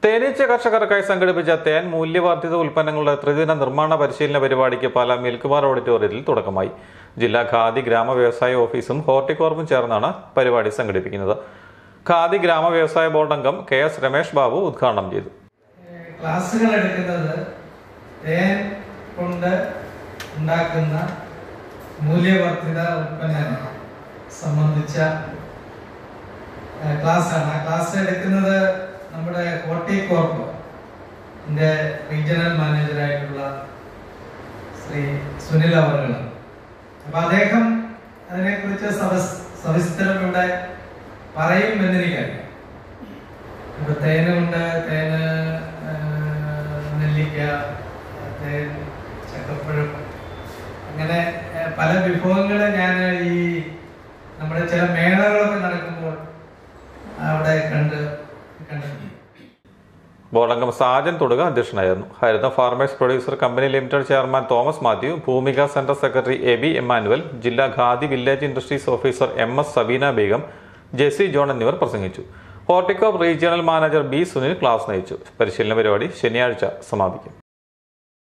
തേനീച്ച കർഷകർക്കായി സംഘടിപ്പിച്ച തേൻ മൂല്യവർദ്ധിത ഉൽപ്പന്നങ്ങളുടെ ത്രിദിന നിർമ്മാണ പരിശീലന പരിപാടിക്ക് പാലാ മിൽക്കുമാർ ഓഡിറ്റോറിയത്തിൽ തുടക്കമായി ജില്ലാ ഖാദി ഗ്രാമ വ്യവസായ ഓഫീസും ഹോർട്ടികോർപ്പും ചേർന്നാണ് പരിപാടി സംഘടിപ്പിക്കുന്നത് ഖാദി ഗ്രാമ വ്യവസായ ബോർഡ് അംഗം കെ എസ് രമേഷ് ബാബു ഉദ്ഘാടനം ചെയ്തു ക്ലാസ്സുകൾ എടുക്കുന്നത് തേൻ കൊണ്ട് ഉണ്ടാക്കുന്ന മൂല്യവർദ്ധിത ഉൽപ്പന്നങ്ങൾ സംബന്ധിച്ച ഏഹ്, ക്ലാസ്സാണ് ആ ക്ലാസ് എടുക്കുന്നത് നമ്മുടെ ഹോർട്ടികോർപ്പ് ന്റെ റീജിയണൽ മാനേജറായിട്ടുള്ള ശ്രീ സുനിൽ അവറുകളാണ് അപ്പൊ അദ്ദേഹം അതിനെക്കുറിച്ച് സവസ് സവിസ്തരം ഇവിടെ പറയും എന്നെനിക്കറിയാം ഇപ്പൊ തേനുണ്ട് തേന് ആ, നെല്ലിക്ക തേൻ ചക്കപ്പഴം അങ്ങനെ ആ, പല വിഭവങ്ങള് ഞാൻ ഈ നമ്മുടെ ചില മേളകളൊക്കെ നടക്കുമ്പോൾ അവിടെ കണ്ട് കണ്ടിട്ടുണ്ട് ബോർഡ് അംഗം സാജൻ തൊടുക അധ്യക്ഷനായിരുന്നു Haritha farmers producer company limited chairman Thomas Mathew Bhoomika centre secretary A B Emmanuel ജില്ലാ Khadi village industries officer M S Sabeena Beegum Jessy John എന്നിവർ പ്രസംഗിച്ചു Horticorp regional manager B Sunil class നയിച്ചു പരിശീലന പരിപാടി ശനിയാഴ്ച സമാപിക്കും